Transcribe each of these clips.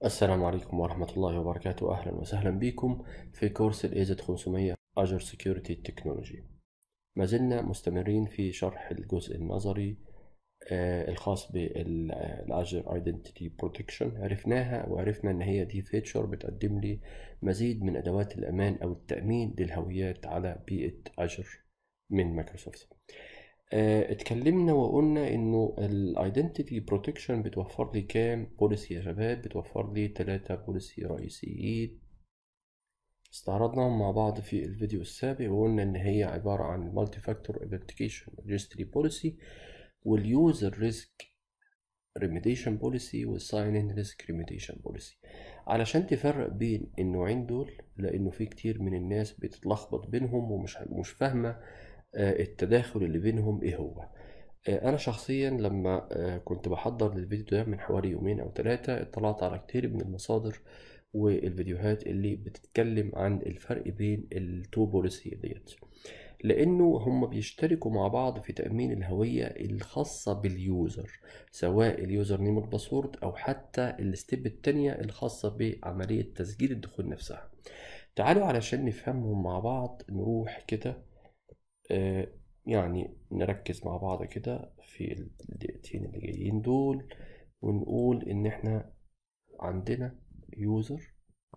السلام عليكم ورحمة الله وبركاته أهلا وسهلا بكم في كورس ال AZ 500 Azure Security Technology ما زلنا مستمرين في شرح الجزء النظري آه، الخاص بالAzure Identity Protection عرفناها وعرفنا إن هي دي فيتشر بتقدم لي مزيد من أدوات الأمان أو التأمين للهويات على بيئة Azure من مايكروسوفت آه، اتكلمنا وقلنا انه الايدنتيتي بروتكشن بتوفر لي كام بوليسي يا شباب بتوفر لي ثلاثة بوليسي رئيسيين استعرضناهم مع بعض في الفيديو السابق وقلنا ان هي عبارة عن المالتي فاكتور ايدنتيكيشن ريجستري بوليسي واليوزر ريسك ريميديشن بوليسي والساين ان ريسك ريميديشن بوليسي علشان تفرق بين النوعين دول لانه في كتير من الناس بتتلخبط بينهم ومش مش فاهمه آه، التداخل اللي بينهم ايه هو آه، انا شخصيا لما آه، كنت بحضر للفيديو ده من حوالي يومين او ثلاثة اطلعت على كتير من المصادر والفيديوهات اللي بتتكلم عن الفرق بين التو بوليسي ديت لانه هم بيشتركوا مع بعض في تامين الهويه الخاصه باليوزر سواء اليوزر نيم والباسورد او حتى الستيب التانية الخاصه بعمليه تسجيل الدخول نفسها تعالوا علشان نفهمهم مع بعض نروح كده آه، يعني نركز مع بعض كده في الدقيقتين اللي جايين دول ونقول إن إحنا عندنا يوزر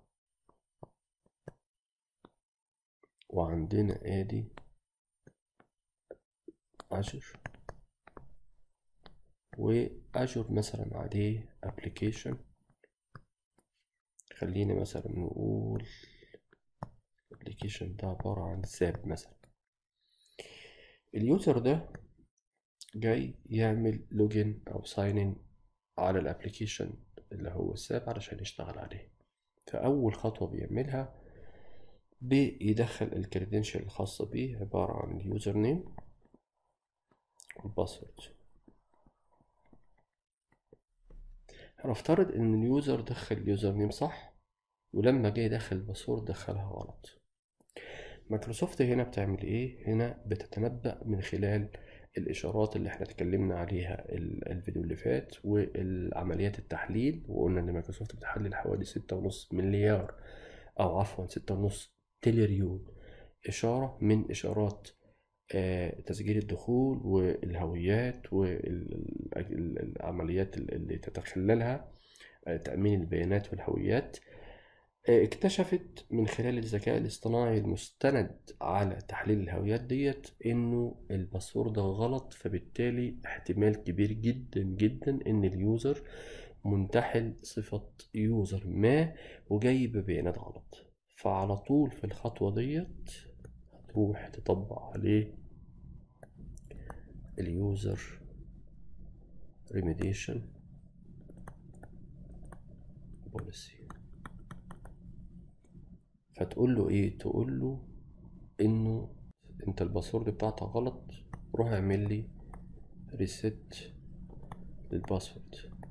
وعندنا آدي أجر وأجر مثلا عليه أبليكيشن خلينا مثلا نقول الابليكيشن ده عبارة عن ساب مثلا اليوزر ده جاي يعمل لوجين او ساين ان على الابليكيشن اللي هو الساب علشان يشتغل عليه فاول خطوه بيعملها بيدخل الكريدنشال الخاصه بيه عباره عن اليوزر نيم والباسورد هنفترض ان اليوزر دخل اليوزر نيم صح ولما جه يدخل الباسورد دخلها غلط مايكروسوفت هنا بتعمل ايه هنا بتتنبأ من خلال الاشارات اللي احنا اتكلمنا عليها الفيديو اللي فات والعمليات التحليل وقلنا ان مايكروسوفت بتحلل حوالي ستة ونص مليار او عفوا ستة ونص تريليون اشارة من اشارات آه، تسجيل الدخول والهويات والعمليات اللي تتخللها آه، تأمين البيانات والهويات اكتشفت من خلال الذكاء الاصطناعي المستند على تحليل الهويات ديت انه الباسورد ده غلط فبالتالي احتمال كبير جدا جدا ان اليوزر منتحل صفة يوزر ما وجاي ببيانات غلط فعلى طول في الخطوة ديت هتروح تطبق عليه اليوزر remediation policy فتقول له ايه تقول له انه انت الباسورد بتاعتك غلط روح اعمل لي ريست للباسورد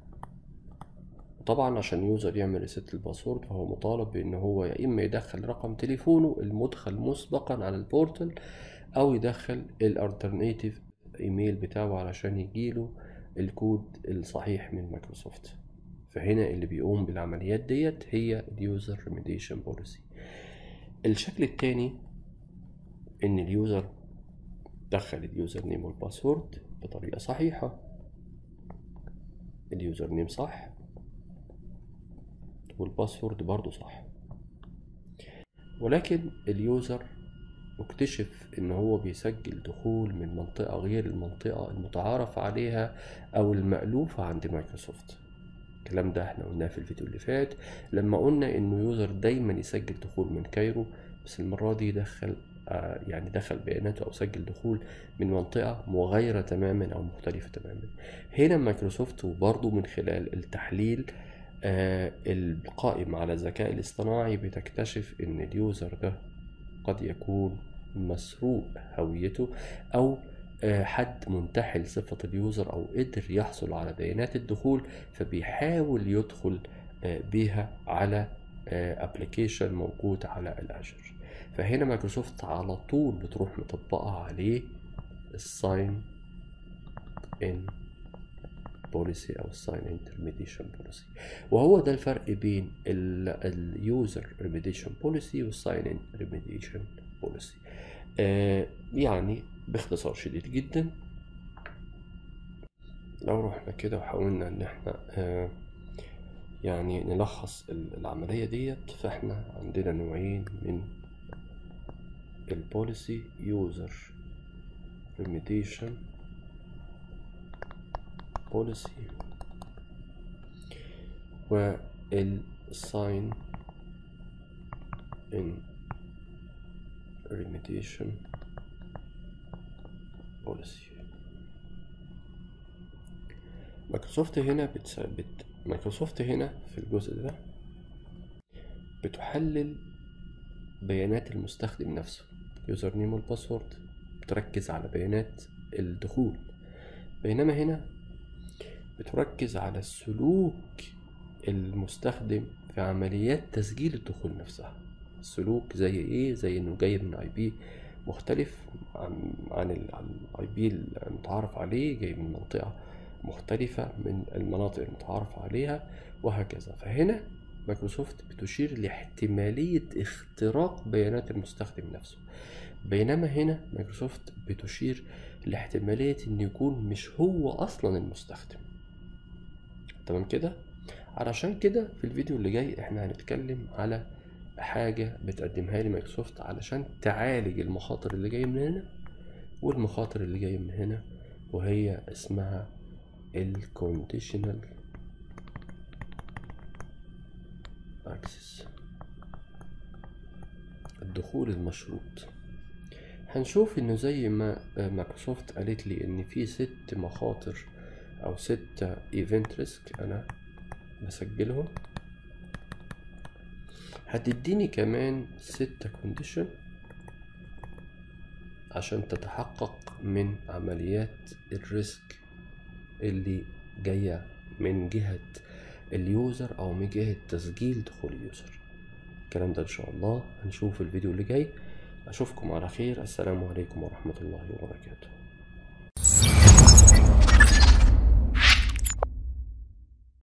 طبعا عشان يوزر يعمل ريست للباسورد فهو مطالب بان هو يا اما يدخل رقم تليفونه المدخل مسبقا على البورتال او يدخل الالترناتيف ايميل بتاعه علشان يجيله الكود الصحيح من مايكروسوفت فهنا اللي بيقوم بالعمليات ديت هي اليوزر ريميديشن بوليسي الشكل التاني ان اليوزر دخل اليوزر نيم والباسورد بطريقة صحيحة اليوزر نيم صح والباسورد برضو صح ولكن اليوزر مكتشف ان هو بيسجل دخول من منطقة غير المنطقة المتعارف عليها او المألوفة عند مايكروسوفت الكلام ده احنا قلناه في الفيديو اللي فات لما قلنا انه يوزر دايما يسجل دخول من كايرو بس المرة دي دخل آه يعني دخل بياناته او سجل دخول من منطقة مغايرة تماما او مختلفة تماما هنا مايكروسوفت وبرضه من خلال التحليل آه القائم على الذكاء الاصطناعي بتكتشف ان اليوزر ده قد يكون مسروق هويته او آه، حد منتحل صفة اليوزر أو قدر يحصل على بيانات الدخول فبيحاول يدخل آه، بيها على ابلكيشن آه، موجود على الاجر فهنا مايكروسوفت على طول بتروح مطبقة عليه الساين ان بوليسي او الساين ان ريميديشن بوليسي وهو ده الفرق بين اليوزر ريميديشن بوليسي والساين ان ريميديشن بوليسي يعني باختصار شديد جدا لو رحنا كده وحاولنا ان احنا آه يعني نلخص العملية ديت فاحنا عندنا نوعين من البوليسي يوزر remediation policy والsign in remediation policy مايكروسوفت هنا بتثبت مايكروسوفت هنا في الجزء ده بتحلل بيانات المستخدم نفسه يوزر نيم والباسورد بتركز على بيانات الدخول بينما هنا بتركز على سلوك المستخدم في عمليات تسجيل الدخول نفسها السلوك زي ايه زي انه جاي من اي بي مختلف عن عن الاي بي المتعارف عليه جاي من منطقه مختلفه من المناطق المتعارف عليها وهكذا فهنا مايكروسوفت بتشير لاحتماليه اختراق بيانات المستخدم نفسه بينما هنا مايكروسوفت بتشير لاحتمالية ان يكون مش هو اصلا المستخدم تمام كده علشان كده في الفيديو اللي جاي احنا هنتكلم على حاجة بتقدمها لي مايكروسوفت علشان تعالج المخاطر اللي جاية من هنا والمخاطر اللي جاية من هنا وهي اسمها الكونديشنال اكسس الدخول المشروط هنشوف انه زي ما مايكروسوفت قالت لي ان في ست مخاطر او ست ايفنت ريسك انا بسجلهم هتديني كمان ستة كونديشن عشان تتحقق من عمليات الريسك اللي جاية من جهة اليوزر او من جهة تسجيل دخول اليوزر الكلام ده ان شاء الله هنشوف الفيديو اللي جاي أشوفكم على خير السلام عليكم ورحمة الله وبركاته